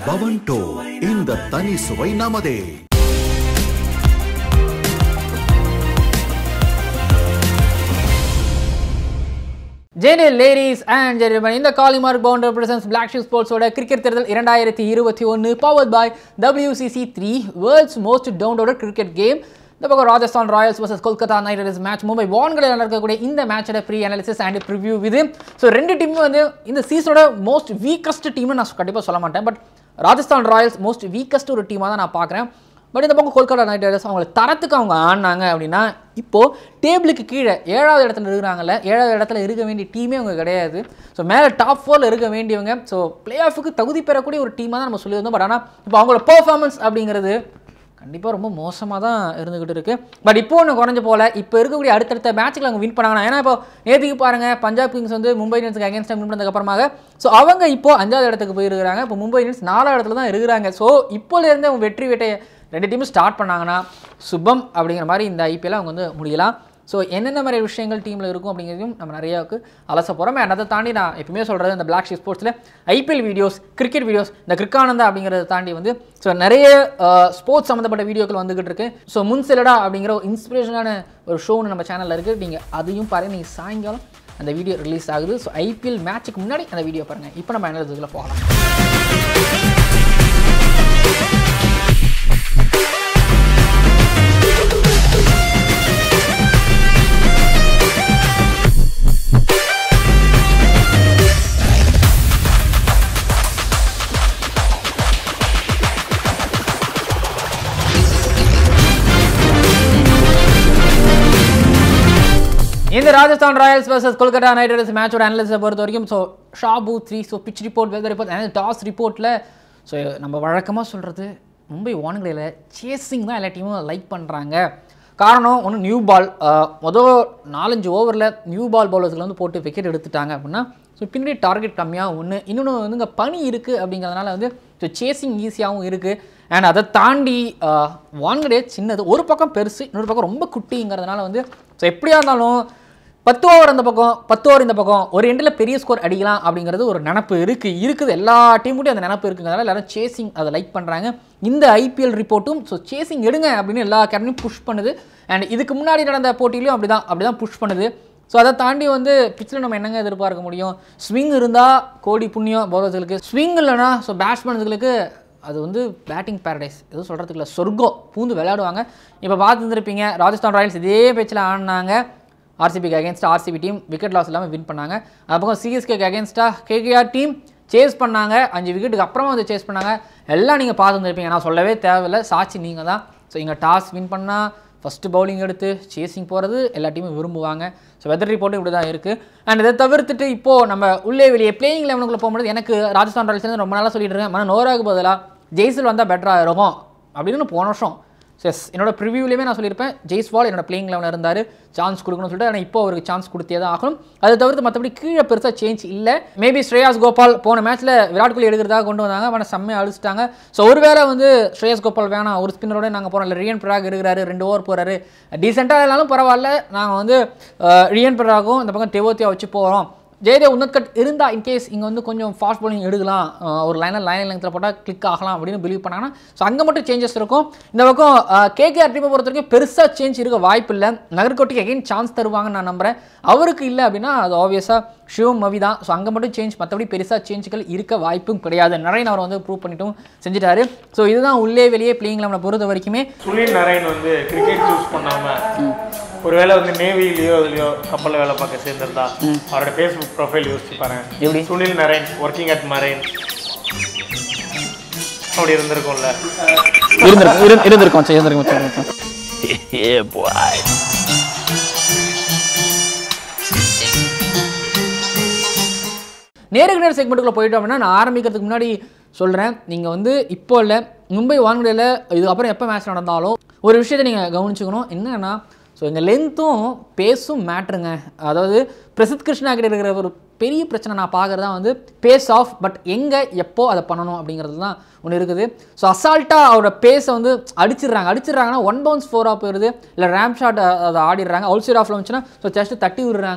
Pawan to இந்த தனி சுவை நமதே ஜெனி லேடிஸ் அண்ட் ஜென்டில்மேன் இந்த காலிமார்க் பவுண்டர் பிரசன்ஸ் பிளாக் ஷூ ஸ்போர்ட்ஸோட கிரிக்கெட் தேர்தல் இரண்டாயிரத்தி இருபத்தி ஒன்று powered by WCC three world's most downloaded cricket game இந்த பக்கம் Rajasthan Royals vs Kolkata Knight Riders match Mumbai வான்களில் நடக்கக்கூடிய இந்த மேட்சோட ப்ரீ அனாலிசிஸ் அண்ட் ப்ரிவ்யூ இது ஸோ ரெண்டு டீமும் வந்து இந்த சீசனோட மோஸ்ட் வீக்கஸ்ட் டீம்னு நான் கண்டிப்பாக சொல்ல மாட்டேன் but Rajasthan Royals most weakest ஒரு டீமாக தான் நான் பார்க்குறேன் பட் இந்த பக்கம் கொல்கத்தா நைட் ரைடர்ஸ் அவங்களை தரத்துக்கு அவங்க ஆடினாங்க அப்படின்னா இப்போது டேபிளுக்கு கீழே ஏழாவது இடத்துல இருக்கிறாங்கல்ல ஏழாவது இடத்துல இருக்க வேண்டிய டீமே அவங்க கிடையாது ஸோ மேலே டாப் ஃபோரில் இருக்க வேண்டியவங்க ஸோ பிளே ஆஃபுக்கு தகுதி பெறக்கூடிய ஒரு டீமாக தான் நம்ம சொல்லியிருந்தோம் பட் ஆனால் இப்போ அவங்களோட பெர்ஃபார்மன்ஸ் அப்படிங்கிறது கண்டிப்பாக ரொம்ப மோசமாக தான் இருந்துக்கிட்டு இருக்குது பட் இப்போ ஒன்று குறைஞ்ச போல இப்போ இருக்கக்கூடிய அடுத்தடுத்த மேட்ச்சில் அவங்க வின் பண்ணாங்கன்னா ஏன்னா இப்போ நேற்றுக்கு பாருங்கள் பஞ்சாப் கிங்ஸ் வந்து மும்பை இந்தியன்ஸுக்கு அகேன்ஸ்டாக வின் பண்ணதுக்கு அப்புறமாக ஸோ அவங்க இப்போ அஞ்சாவது இடத்துக்கு போயிருக்கிறாங்க இப்போ மும்பை இந்தியன்ஸ் நாலாவது இடத்துல தான் இருக்கிறாங்க ஸோ இப்போலேருந்து அவங்க வெற்றி வேட்டையை ரெண்டு டீமும் ஸ்டார்ட் பண்ணாங்கன்னா சுபம் அப்படிங்கிற மாதிரி இந்த ஐபிஎல் அவங்க வந்து முடியலாம் ஸோ என்னென்ன மாதிரி விஷயங்கள் டீமில் இருக்கும் அப்படிங்கிறதையும் நம்ம நிறையாவுக்கு அலச போகிறோம் and அதை தாண்டி நான் எப்பவுமே சொல்கிறது இந்த பிளாக் ஷீட் ஸ்போர்ட்ஸில் ஐபிஎல் வீடியோஸ் கிரிக்கெட் வீடியோஸ் இந்த கிரிக்கானந்தா அப்படிங்கிறத தாண்டி வந்து ஸோ நிறைய ஸ்போர்ட்ஸ் சம்மந்தப்பட்ட வீடியோக்கள் வந்துகிட்டு இருக்கு ஸோ முன்சிலடா அப்படிங்கிற ஒரு இன்ஸ்பிரேஷனான ஒரு ஷோன்னு நம்ம சேனலில் இருக்குது நீங்கள் அதையும் பாருங்கள் நீங்கள் சாயங்காலம் அந்த வீடியோ ரிலீஸ் ஆகுது ஸோ ஐபிஎல் மேட்ச்சுக்கு முன்னாடி அந்த வீடியோ பாருங்கள் இப்போ நம்ம என்ன போகலாம் இந்த Rajasthan Royals versus Kolkata Knight Riders மேட்சோட அனலிஸை பொறுத்த வரைக்கும் ஸோ ஷாபு three so pitch report weather report toss ரிப்போர்ட்டில் ஸோ நம்ம வழக்கமாக சொல்கிறது மும்பை வான்களில் சேசிங் தான் எல்லா டீமும் லைக் பண்ணுறாங்க காரணம் ஒன்று நியூ பால் மொதல் நாலஞ்சு ஓவரில் நியூ பால் பவுலர்ஸ்ல வந்து போட்டு விக்கெட் எடுத்துட்டாங்க அப்படின்னா ஸோ பின்னாடி டார்கெட் கம்மியாக ஒன்று இன்னொன்று வந்து இங்கே பனி இருக்குது அப்படிங்கிறதுனால வந்து ஸோ சேசிங் ஈஸியாகவும் இருக்குது அண்ட் அதை தாண்டி வான்கடே சின்னது ஒரு பக்கம் பெருசு இன்னொரு பக்கம் ரொம்ப குட்டிங்கிறதுனால வந்து ஸோ எப்படியா இருந்தாலும் பத்து ஓவர் அந்த பக்கம் பத்து ஓவர் இந்த பக்கம் ஒரு எண்டில் பெரிய ஸ்கோர் அடிக்கலாம் அப்படிங்கிறது ஒரு நினப்பு இருக்குது இருக்குது எல்லா டீமுட்டையும் அந்த நினப்பு இருக்குங்கிறதால எல்லாரும் சேசிங் அதை லைக் பண்ணுறாங்க இந்த ஐபிஎல் ரிப்போர்ட்டும் ஸோ சேசிங் எடுங்க அப்படின்னு எல்லா கேரக்டரையும் புஷ் பண்ணுது அண்ட் இதுக்கு முன்னாடி நடந்த போட்டியிலையும் அப்படி தான் அப்படி தான் புஷ் பண்ணுது ஸோ அதை தாண்டி வந்து பிச்சில் நம்ம என்னங்க எதிர்பார்க்க முடியும் ஸ்விங் இருந்தால் கோடி புண்ணியம் பவுலர்ஸ்களுக்கு ஸ்விங் இல்லைனா ஸோ பேட்ஸ்மேன்ஸுகளுக்கு அது வந்து பேட்டிங் பேரடைஸ் எதுவும் சொல்கிறதுக்கு இல்லை சொர்க்கம் பூந்து விளையாடுவாங்க இப்போ பார்த்துருந்துருப்பீங்க ராஜஸ்தான் ராயல்ஸ் இதே பேச்சில் ஆடினாங்க ஆர்சிபிக்கு அகேன்ஸ்டாக ஆர்சிபி டீம் விக்கெட் லாஸ் இல்லாமல் வின் பண்ணாங்க அது பக்கம் சிஎஸ்கேக்கு அகேன்ஸ்டாக கேகேஆர் டீம் சேஸ் பண்ணாங்க அஞ்சு விக்கெட்டுக்கு அப்புறமா வந்து சேஸ் பண்ணாங்க எல்லாம் நீங்கள் பார்த்துருந்துருப்பீங்க நான் சொல்லவே தேவையில்லை சாட்சி நீங்கள் தான் ஸோ இங்கே டாஸ் வின் பண்ணால் ஃபஸ்ட்டு பவுலிங் எடுத்து சேசிங் போகிறது எல்லா டீமும் விரும்புவாங்க ஸோ வெதர் ரிப்போர்ட்டும் இப்படி தான் இருக்குது அண்ட் இதை தவிர்த்துட்டு இப்போது நம்ம உள்ளே வெளியே பிளேயிங் லெவனுக்குள்ளே போகும்போது எனக்கு ராஜஸ்தான் ராயல்ஸ் வந்து ரொம்ப நாளாக சொல்லிட்டு இருக்கேன் ஆனால் நோராக்கு பதிலாக ஜெய்சல் வந்தால் பெட்டராக இருக்கும் அப்படின்னு போன வருஷம் எஸ் என்னோட ப்ரிவியூலையுமே நான் சொல்லியிருப்பேன் ஜெய்ஸ்வால் என்னோட பிளேயிங் லெவலில் இருந்தார் சான்ஸ் கொடுக்கணும்னு சொல்லிட்டு ஆனால் இப்போ அவருக்கு சான்ஸ் கொடுத்தே தான் ஆகணும் அதை தவிர்த்து மற்றபடி கீழே பெருசாக சேஞ்ச் இல்லை மேபி ஸ்ரேயாஸ் கோபால் போன மேட்ச்சில் விராட் கோலி எடுக்கிறதாக கொண்டு வந்தாங்க ஆனால் செம்மையாக அழிச்சிட்டாங்க ஸோ ஒருவேளை வந்து ஸ்ரேயாஸ் கோபால் வேணாம் ஒரு ஸ்பின்னரோட நாங்கள் போகிறோம் இல்லை ரியன் பிராக் இருக்கிறாரு ரெண்டு ஓவர் போகிறாரு டீசெண்டாக இருந்தாலும் பரவாயில்ல நாங்கள் வந்து அஹ், ரியன் பிராகும் இந்த பக்கம் தெவோத்தியா வச்சு போகிறோம் ஜெயதேவ் உன்னத்கட் இருந்தால் இன்கேஸ் இங்கே வந்து கொஞ்சம் ஃபாஸ்ட் bowling எடுக்கலாம் அஹ் ஒரு லைனில் லைன் லெங்த்தில் போட்டால் கிளிக் ஆகலாம் அப்படின்னு பிலீவ் பண்ணாங்கன்னா ஸோ அங்கே மட்டும் சேஞ்சஸ் இருக்கும் இந்த பக்கம் கேகேஆர் டீமை பொறுத்த வரைக்கும் பெருசாக சேஞ்ச் இருக்க வாய்ப்பு இல்லை நகர்கோட்டிக்கு அகைன் சான்ஸ் தருவாங்கன்னு நான் நம்புறேன் அவருக்கு இல்லை அப்படின்னா அது ஆப்வியஸாக ஷிவம் மவி தான் ஸோ அங்கே மட்டும் சேஞ்ச் மற்றபடி பெருசாக சேஞ்சுகள் இருக்க வாய்ப்பும் கிடையாது நிறைய அவர் வந்து ப்ரூவ் பண்ணிட்டும் செஞ்சுட்டாரு ஸோ இதுதான் உள்ளே வெளியே பிளேயிங் லெவனை பொறுத்த வரைக்குமே சுனில் நரேன் வந்து கிரிக்கெட் சூஸ் பண்ணாம ஒருவேளை வந்து நேவிலையோ இதுலயோ கப்பல்ல வேலை பார்க்க சேர்ந்திருந்தா அவரோட ஃபேஸ்புக் ப்ரொஃபைல் யோசிச்சு பாருங்க எப்படி? Sunil Narine working at marine அப்படி இருந்திருக்கும்ல இருந்திருக்கும் இருந்திருக்கும் இருந்திருக்கும் நேருக்கு நேர் செக்மெண்ட்டுக்குள்ள போயிட்டோம் அப்படின்னா நான் ஆரம்பிக்கிறதுக்கு முன்னாடி சொல்கிறேன் நீங்கள் வந்து இப்போ இல்லை மும்பை வான்குடையில் இதுக்கப்புறம் எப்போ மேட்ச் நடந்தாலும் ஒரு விஷயத்தை நீங்கள் கவனிச்சுக்கணும் என்னன்னா ஸோ இந்த லென்த்தும் பேஸும் மேட்ருங்க அதாவது பிரசித் கிருஷ்ணா கிட்ட இருக்கிற ஒரு பெரிய பிரச்சனை நான் பார்க்குறதா வந்து பேஸ் ஆஃப் பட் எங்கே எப்போ அதை பண்ணணும் அப்படிங்கிறது தான் ஒன்று இருக்குது ஸோ அசால்ட்டாக அவரோட பேஸை வந்து அடிச்சிடுறாங்க அடிச்சிடுறாங்கன்னா ஒன் பவுன்ஸ் ஃபோராக போயிடுது இல்லை ரேம் ஷாட் அதை ஆடிடுறாங்க அவுட் சைட் ஆஃப்ல வந்துச்சுன்னா ஸோ ஜஸ்ட் தட்டி விடுறாங்க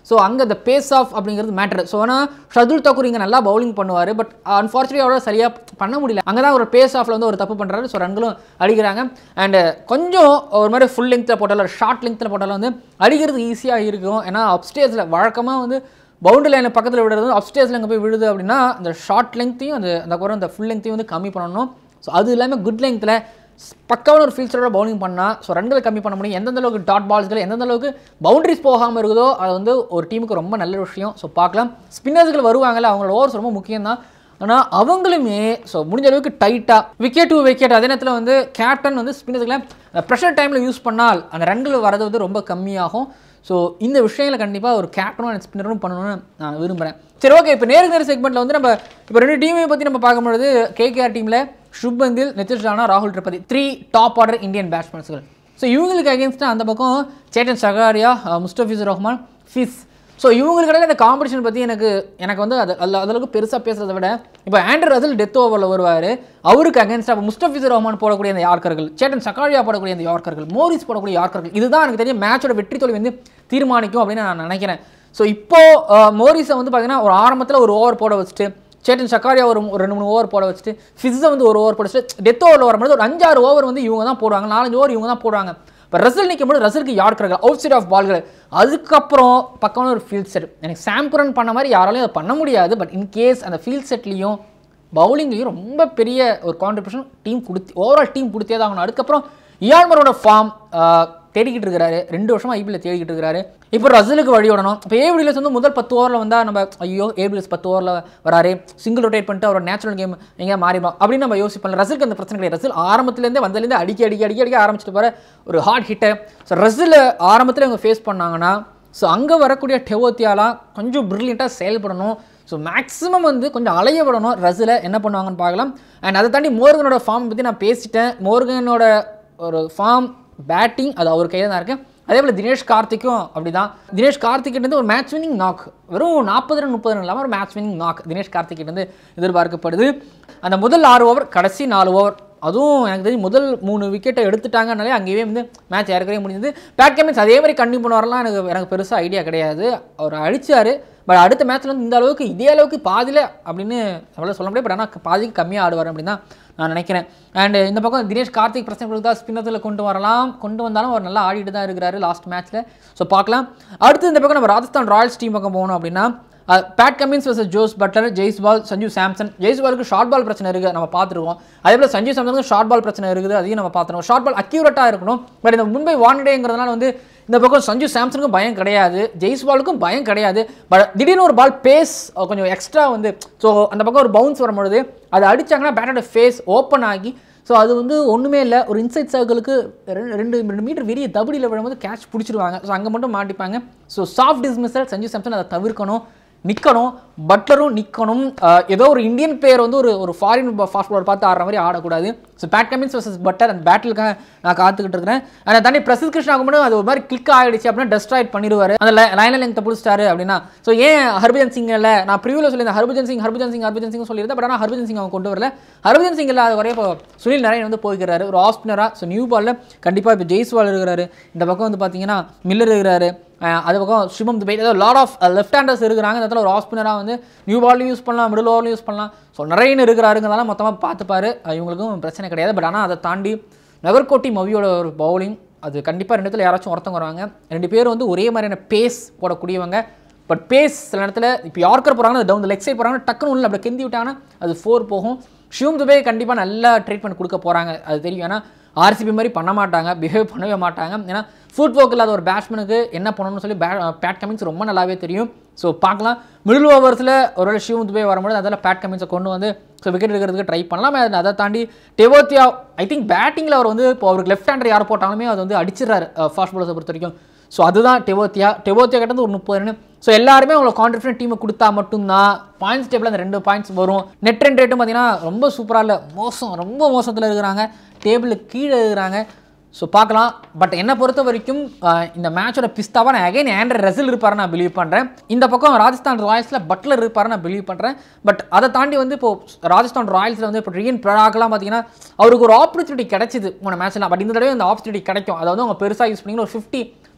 ஸோ அங்கே இந்த பேஸ் ஆஃப் அப்படிங்கிறது மேட்டர் ஸோ ஆனால் ஷதுல் தக்கூர் இங்கே நல்லா பவுலிங் பண்ணுவார் பட் அன்ஃபார்ச்சுனேட்லி அவரால் சரியாக பண்ண முடியல அங்கே தான் ஒரு பேஸ் ஆஃபில் வந்து ஒரு தப்பு பண்ணுறாரு ஸோ ரன்களும் அடிக்கிறாங்க அண்டு கொஞ்சம் ஒரு மாதிரி ஃபுல் லெங்த்தில் போட்டாலும் ஷார்ட் லெங்த்தில் போட்டாலும் வந்து அடிக்கிறது ஈஸியாக இருக்கும் ஏன்னா அப்ஸ்டேஜில் வழக்கமாக வந்து பவுண்டரி லைனில் பக்கத்தில் விடுறது அப்ஸ்டேஜில் அங்கே போய் விழுது அப்படின்னா அந்த ஷார்ட் லெங்த்தையும் அந்த அந்த குறை அந்த ஃபுல் லெங்த்தையும் வந்து கம்மி பண்ணணும் ஸோ அது இல்லாமல் குட் லெங்த்தில் பக்காவான ஒரு ஃபீல்டரோட பவுலிங் பண்ணால் ஸோ ரன்களை கம்மி பண்ண முடியும் எந்தெந்த அளவுக்கு டாட் பால்ஸ்கள் எந்தெந்த அளவுக்கு பவுண்டரிஸ் போகாமல் இருக்குதோ அது வந்து ஒரு டீமுக்கு ரொம்ப நல்ல விஷயம் ஸோ பார்க்கலாம் ஸ்பின்னர்ஸ்கள் வருவாங்கல்ல அவங்களோட ஓவர்ஸ் ரொம்ப முக்கியம் தான் ஆனால் அவங்களுமே ஸோ முடிஞ்ச அளவுக்கு டைட்டாக விக்கெட் டு விக்கெட் அதே நேரத்தில் வந்து கேப்டன் வந்து ஸ்பின்னர்ஸ்களை ப்ரெஷர் டைமில் யூஸ் பண்ணால் அந்த ரன்கள் வரது வந்து ரொம்ப கம்மியாகும் ஸோ இந்த விஷயங்களை கண்டிப்பாக ஒரு கேப்டனும் அண்ட் ஸ்பின்னரும் பண்ணணும்னு நான் விரும்புகிறேன் சரி ஓகே இப்போ நேருக்கு நேர் செக்மெண்ட்டில் வந்து நம்ம இப்போ ரெண்டு டீமையும் பற்றி நம்ம பார்க்கும்பொழுது கேகேஆர் டீமில் சுப்மந்தில் நிதிஷ் ராணா ராகுல் Tripathi three top order Indian பேட்ஸ்மேன்ஸ்கள் ஸோ இவங்களுக்கு அகேன்ஸ்டாக அந்த பக்கம் சேட்டன் சகாரியா முஸ்டபிஸ் ரஹ்மான் ஃபிஸ் ஸோ இவங்களுக்கு இடையில இந்த காம்படிஷன் பற்றி எனக்கு எனக்கு வந்து அது அதில் அதளவுக்கு பெருசாக பேசுறதை விட இப்போ ஆண்டர் ரசல் டெத் ஓவரில் வருவார் அவருக்கு அகேன்ஸ்டாக முஸ்டபிஸ் ரஹ்மான் போடக்கூடிய அந்த யார்க்கர்கள் சேட்டன் சகாரியா போடக்கூடிய அந்த யார்க்கர்கள் மோரிஸ் போடக்கூடிய யார்க்கர்கள் இதுதான் எனக்கு தெரியும் மேட்சோட வெற்றி தோல்வி வந்து தீர்மானிக்கும் அப்படின்னு நான் நினைக்கிறேன் ஸோ இப்போ மோரிஸை வந்து பார்த்தீங்கன்னா ஒரு ஆரம்பத்தில் ஒரு ஓவர் போட வச்சுட்டு சேட்டன் சக்காரியா ஒரு ஒரு ரெண்டு மூணு ஓவர் போட வச்சுட்டு ஃபிஸை வந்து ஒரு ஓவர் போட வச்சுட்டு டெத் ஓவரில் வரும்போது ஒரு அஞ்சாறு ஓவர் வந்து இவங்க தான் போடுவாங்க நாலஞ்சு ஓவர் இவங்க தான் போடுவாங்க இப்போ ரசல் நிற்கும் போது ரசலுக்கு யார்க்கர்கள் அவுட் சைட் ஆஃப் பால்கள் அதுக்கப்புறம் பக்கமான ஒரு ஃபீல்ட் செட் எனக்கு சாம்புரன் பண்ண மாதிரி யாராலையும் அதை பண்ண முடியாது பட் இன்கேஸ் அந்த ஃபீல்ட் செட்லேயும் பவுலிங்லேயும் ரொம்ப பெரிய ஒரு கான்ட்ரிபியூஷன் டீம் கொடுத்து ஓவரால் டீம் கொடுத்தே தான் ஆகணும் அதுக்கப்புறம் இயால்மரோட ஃபார்ம் தேடிக்கிட்டு இருக்கிறாரு ரெண்டு வருஷமா ஐபிஎல் தேடிக்கிட்டு இருக்காரு இப்போ ரசலுக்கு வழி விடணும் இப்போ ஏபிஎல்எஸ் வந்து முதல் பத்து ஓவரில் வந்தால் நம்ம ஐயோ ஏபிஎல்எஸ் பத்து ஓவரில் வராரு சிங்கிள் ரொட்டேட் பண்ணிட்டு அவரோட நேச்சுரல் கேம் எங்கேயா மாறிடும் அப்படின்னு நம்ம யோசிப்போம் ரசலுக்கு அந்த பிரச்சனை கிடையாது ரசல் ஆரம்பத்துலேருந்தே வந்ததுலேருந்து அடிக்க அடிக்க அடிக்க அடிக்க ஆரம்பிச்சிட்டு போகிற ஒரு ஹார்ட் ஹிட்டர் ஸோ ரசில் ஆரம்பத்தில் இவங்க ஃபேஸ் பண்ணாங்கன்னா ஸோ அங்கே வரக்கூடிய டெவோத்தியாலாம் கொஞ்சம் ப்ரில்லியண்ட்டாக செயல்படணும் ஸோ மேக்ஸிமம் வந்து கொஞ்சம் அலைய விடணும் ரசில் என்ன பண்ணுவாங்கன்னு பார்க்கலாம் அண்ட் அதை தாண்டி மோர்கனோட ஃபார்ம் பற்றி நான் பேசிட்டேன் மோர்கனோட ஒரு ஃபார்ம் பேட்டிங் அது அவர் கையில் தான் இருக்குது அதே போல் தினேஷ் கார்த்திக்கும் அப்படி தான் தினேஷ் கார்த்திக்கிட்டேருந்து ஒரு மேட்ச் வின்னிங் நாக் வெறும் நாற்பது ரன் முப்பது ரன் இல்லாமல் ஒரு மேட்ச் வின்னிங் நாக் தினேஷ் கார்த்திக்கிட்டேருந்து எதிர்பார்க்கப்படுது அந்த முதல் ஆறு ஓவர் கடைசி நாலு ஓவர் அதுவும் எனக்கு தெரிஞ்சு முதல் மூணு விக்கெட்டை எடுத்துட்டாங்கனாலே அங்கேயே வந்து மேட்ச் இறக்கவே முடிஞ்சது பேட் கேமின்ஸ் அதே மாதிரி கண்டினியூ பண்ணுவாரெல்லாம் எனக்கு எனக்கு பெருசாக ஐடியா கிடையாது அவர் அடிச்சார் பட் அடுத்த மேட்ச்சில் வந்து இந்த அளவுக்கு இதே அளவுக்கு பாதியில் அப்படின்னு அவ்வளோ சொல்ல முடியாது பட் ஆனால் பாதிக்கு கம்மியாக ஆடுவார் அப்படின்னு தான் நான் நினைக்கிறேன் அண்ட் இந்த பக்கம் தினேஷ் கார்த்திக் பிரச்சனை தான் ஸ்பின்னத்தில் கொண்டு வரலாம் கொண்டு வந்தாலும் அவர் நல்லா ஆடிட்டு தான் இருக்கிறாரு லாஸ்ட் மேட்ச்சில் ஸோ பார்க்கலாம் அடுத்து இந்த பக்கம் நம்ம ராஜஸ்தான் ராயல்ஸ் டீம் பக்கம் போகணும் அப்படின்னா Pat Cummins versus Jos Buttler Jaiswal Sanju Samson ஜெய்ஸ்பாலுக்கு ஷார்ட் பால் பிரச்சனை இருக்குது நம்ம பார்த்துருக்கோம் அதே போல் சஞ்சு சாம்சனுக்கு ஷார்ட் பால் பிரச்சனை இருக்குது அதையும் நம்ம பார்த்துருக்கோம் ஷார்ட் பால் அக்யூரேட்டாக இருக்கணும் பட் இந்த மும்பை வான்டேங்கிறதுனால வந்து இந்த பக்கம் சஞ்சு சாம்சனுக்கும் பயம் கிடையாது ஜெய்ஸ்பாலுக்கும் பயம் கிடையாது பட் திடீர்னு ஒரு பால் பேஸ் கொஞ்சம் எக்ஸ்ட்ரா வந்து ஸோ அந்த பக்கம் ஒரு பவுன்ஸ் வரும்பொழுது அதை அடிச்சாங்கன்னா பேட்டோட ஃபேஸ் ஓப்பன் ஆகி ஸோ அது வந்து ஒன்றுமே இல்லை ஒரு இன்சைட் சர்க்கிளுக்கு ரெண்டு ரெண்டு ரெண்டு மீட்டர் பெரிய தபடியில் விழும்போது கேட்ச் பிடிச்சிருவாங்க ஸோ அங்கே மட்டும் மாட்டிப்பாங்க so soft dismissal Sanju Samson அதை தவிர்க்கணும் நிற்கணும் பட்லரும் நிற்கணும் ஏதோ ஒரு இந்தியன் பிளேயர் வந்து ஒரு ஒரு ஃபாரின் ஃபாஸ்ட் பாலர் பார்த்து ஆடுற மாதிரி ஆடக்கூடாது so Pat Cummins versus Buttler அந்த பேட்டிலுக்காக நான் காத்துக்கிட்டு இருக்கிறேன் அதை தாண்டி பிரசித் கிருஷ்ணா மட்டும் அது ஒரு மாதிரி கிளிக் ஆகிடுச்சு அப்படின்னா டெஸ்ட்ராய்ட் பண்ணிடுவார் அந்த லைனில் லெங்க் பிடிச்சிட்டாரு அப்படின்னா ஸோ ஏன் ஹர்பஜன் சிங் இல்லை நான் ப்ரிவியூவில் சொல்லியிருந்தேன் ஹர்பஜன் சிங் ஹர்பஜன் சிங் ஹர்பஜன் சிங் சொல்லியிருந்தேன் பட் ஆனால் ஹர்பஜன் சிங் அவங்க கொண்டு வரல ஹர்பஜன் சிங் இல்லாத வரையும் இப்போ சுனில் நரேன் வந்து போய்க்கிறாரு ஒரு ஆஸ்பினராக ஸோ நியூ பாலில் கண்டிப்பாக இப்போ ஜெய்ஸ்வால் இருக்கிறாரு இந்த பக்கம் வந்து பார்த்தீங்கன்னா மில்லர் இருக்கிறாரு அது பக்கம் சிவம் துபை ஏதோ லாட் ஆஃப் லெஃப்ட் ஹேண்டர்ஸ் இருக்கிறாங்க இந்த இடத்துல ஒரு ஆஸ்பினராக வந்து நியூ பால்லையும் யூஸ் பண்ணலாம் மிடில் ஓவர்லையும் யூஸ் பண்ணலாம் ஸோ நிறைய இருக்கிறாருங்கிறதால மொத்தமாக பார்த்துப்பாரு இவங்களுக்கும் பிரச்சனை கிடையாது பட் ஆனால் அதை தாண்டி நகர்கோட்டி மவியோட ஒரு பவுலிங் அது கண்டிப்பாக ரெண்டு இடத்துல யாராச்சும் ஒருத்தவங்க வருவாங்க ரெண்டு பேரும் வந்து ஒரே மாதிரியான பேஸ் போடக்கூடியவங்க பட் பேஸ் சில இடத்துல இப்போ யார்க்கர் போகிறாங்கன்னா டவுன் லெக் சைட் போகிறாங்கன்னா டக்குன்னு உள்ள அப்படி கெந்தி விட்டாங்கன்னா அது ஃபோர் போகும் ஷிவம் துபே கண்டிப்பாக நல்லா ட்ரீட்மெண்ட் கொடுக்க போகிறாங்க அது தெரியும் ஏன்னா ஆர்சிபி மாதிரி பண்ண மாட்டாங்க பிஹேவ் பண்ணவே மாட்டாங்க ஏன்னா ஃபுட் ஒர்க் இல்லாத ஒரு பேட்ஸ்மேனுக்கு என்ன பண்ணணும்னு சொல்லி பே பேட் கமின்ஸ் ரொம்ப நல்லாவே தெரியும் ஸோ பார்க்கலாம் மிடில் ஓவர்ஸில் ஒருவேளை ஷிவம் துபே வரும்போது அதில் பேட் கமின்ஸை கொண்டு வந்து ஸோ விக்கெட் எடுக்கிறதுக்கு ட்ரை பண்ணலாம் அதை தாண்டி டெவோத்தியா ஐ திங்க் பேட்டிங்கில் அவர் வந்து இப்போ அவருக்கு லெஃப்ட் ஹேண்டர் யார் போட்டாலுமே அது வந்து அடிச்சிடறாரு ஃபாஸ்ட் பாலர்ஸை பொறுத்த வரைக்கும் ஸோ அதுதான் டெவோத்தியா டெவோத்தியா கிட்ட ஒரு முப்பது ரன் ஸோ எல்லாருமே அவங்களை கான்ஃபிடன்ட் டீமை கொடுத்தா மட்டும்தான் பாயிண்ட்ஸ் டேபிள் அந்த ரெண்டு பாயிண்ட்ஸ் வரும் நெட் ரன் ரேட்டும் பார்த்தீங்கன்னா ரொம்ப சூப்பராக இல்லை மோசம் ரொம்ப மோசத்தில் இருக்கிறாங்க டேபிளுக்கு கீழே இருக்கிறாங்க ஸோ பார்க்கலாம் பட் என்னை பொறுத்த வரைக்கும் இந்த மேட்சோட பிஸ்தாவாக நான் அகைன் ஆண்ட்ரட் ரசில் இருப்பார் நான் பிலீவ் பண்ணுறேன் இந்த பக்கம் ராஜஸ்தான் ராயல்ஸில் பட்லர் இருப்பார் நான் பிலீவ் பண்ணுறேன் பட் அதை தாண்டி வந்து இப்போ ராஜஸ்தான் ராயல்ஸில் வந்து இப்போ ரியன் ப்ராக்லாம் பார்த்தீங்கன்னா அவருக்கு ஒரு ஆப்பர்ச்சுனிட்டி கிடைச்சிது போன மேட்ச்லாம் பட் இந்த தடவை அந்த ஆப்பர்ச்சுனிட்டி கிடைக்கும் அதாவது அவங்க பெருசாக யூஸ் பண்ணி ஒரு ஃபிஃப்டி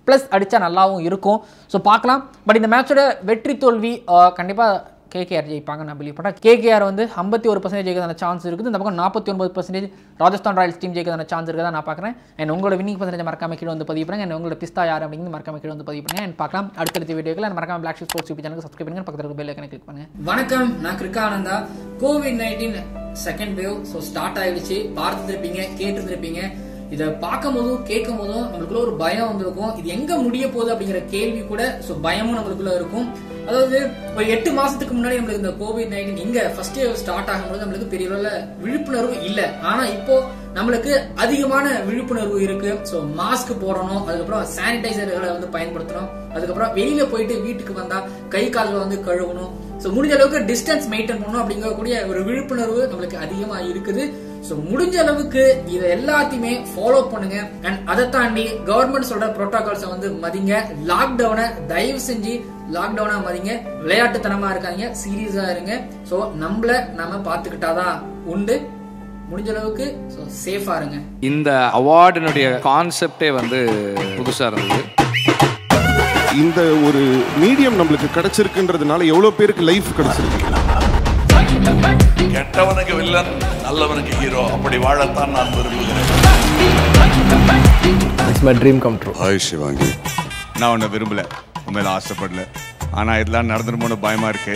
ப்ளஸ் அடித்தா நல்லாவும் இருக்கும் ஸோ பார்க்கலாம் பட் இந்த மேட்சோட வெற்றி தோல்வி கண்டிப்பாக கேகேஆர் ஜெயிப்பாங்க நான் பிலீவ் பண்ணுறேன் கேகேஆர் வந்து ஐம்பத்தி ஒரு பர்சன்டேஜ் ஜெயிக்கிறதான சான்ஸ் இருக்குது இந்த பக்கம் நாற்பத்தி ஒன்பது பர்சன்டேஜ் ராஜஸ்தான் ராயல்ஸ் டீம் ஜெயிக்கிறதான சான்ஸ் இருக்கதா நான் பார்க்குறேன் அண்ட் உங்களோட வின்னிங் பர்சன்டேஜ் மறக்காம கீழே வந்து பதிவு பண்ணுங்க and உங்களோட பிஸ்தா யார் அப்படிங்கிறது மறக்காம கீழே வந்து பதிவு பண்ணுங்க அண்ட் பார்க்கலாம் அடுத்தடுத்த வீடியோக்கள் மறக்காம பிளாக் ஷீட் ஸ்போர்ட்ஸ் யூடியூப் சேனலுக்கு சப்ஸ்கிரைப் பண்ணுங்க பக்கத்தில் பெல் ஐக்கனை கிளிக் பண்ணுங்க வணக்கம் நான் Kirukka Ananda Covid nineteen second wave so start ஆயிடுச்சு பார்த்துருப்பீங்க கேட்டுருந்துருப்பீங்க இதை பார்க்கும் போதும் கேட்கும் போதும் நம்மளுக்குள்ள ஒரு பயம் வந்திருக்கும் இது எங்க முடிய போகுது அப்படிங்கிற கேள்வி கூட ஸோ பயமும் நம்மளுக்குள்ள இருக்கும் அதாவது ஒரு எட்டு மாசத்துக்கு முன்னாடி நம்மளுக்கு இந்த கோவிட் நைன்டீன் இங்க ஃபர்ஸ்ட் ஸ்டார்ட் ஆகும்போது நம்மளுக்கு பெரிய அளவுல விழிப்புணர்வு இல்ல ஆனா இப்போ நம்மளுக்கு அதிகமான விழிப்புணர்வு இருக்கு ஸோ மாஸ்க் போடணும் அதுக்கப்புறம் சானிடைசர்களை வந்து பயன்படுத்தணும் அதுக்கப்புறம் வெளியில போயிட்டு வீட்டுக்கு வந்தா கை கால்களை வந்து கழுவணும் ஸோ முடிஞ்ச அளவுக்கு டிஸ்டன்ஸ் மெயின்டைன் பண்ணணும் அப்படிங்கக்கூடிய ஒரு விழிப்புணர்வு நம்மளுக்கு அதிகமா இருக்குது ஸோ முடிஞ்ச அளவுக்கு இதை எல்லாத்தையுமே ஃபாலோ பண்ணுங்க அண்ட் அதை தாண்டி கவர்மெண்ட் சொல்ற ப்ரோட்டோகால்ஸை வந்து மதிங்க லாக்டவுனை தயவு செஞ்சு லாக்டவுனா மதிங்க விளையாட்டுத்தனமா இருக்காதீங்க சீரியஸா இருங்க ஸோ நம்மள நம்ம பார்த்துக்கிட்டாதான் உண்டு முடிஞ்ச அளவுக்கு ஸோ சேஃபா இருங்க இந்த அவார்டினுடைய கான்செப்டே வந்து புதுசாக இருந்தது இந்த ஒரு மீடியம் நம்மளுக்கு கிடைச்சிருக்குன்றதுனால எவ்வளவு பேருக்கு லைஃப் கிடைச்சிருக்கு கெட்டவனுக்கு வில்லன் நல்லவனுக்கு ஹீரோ அப்படி வாழத்தான் நான் விரும்புகிறேன் ஹாய் சிவாங்கி நான் உன்னை விரும்பல உண்மையில ஆசைப்படல ஆனா இதெல்லாம் நடந்துருமோன்னு பயமா இருக்கு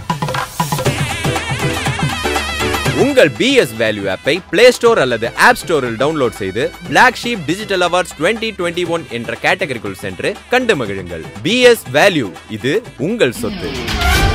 உங்கள் பிஎஸ் வேல்யூ ஆப்பை பிளே ஸ்டோர் அல்லது ஆப் ஸ்டோரில் டவுன்லோட் செய்து Black Sheep digital awards 2021 one என்ற கேட்டகரிக்குள் சென்று கண்டு மகிழுங்கள் பிஎஸ் வேல்யூ இது உங்கள் சொத்து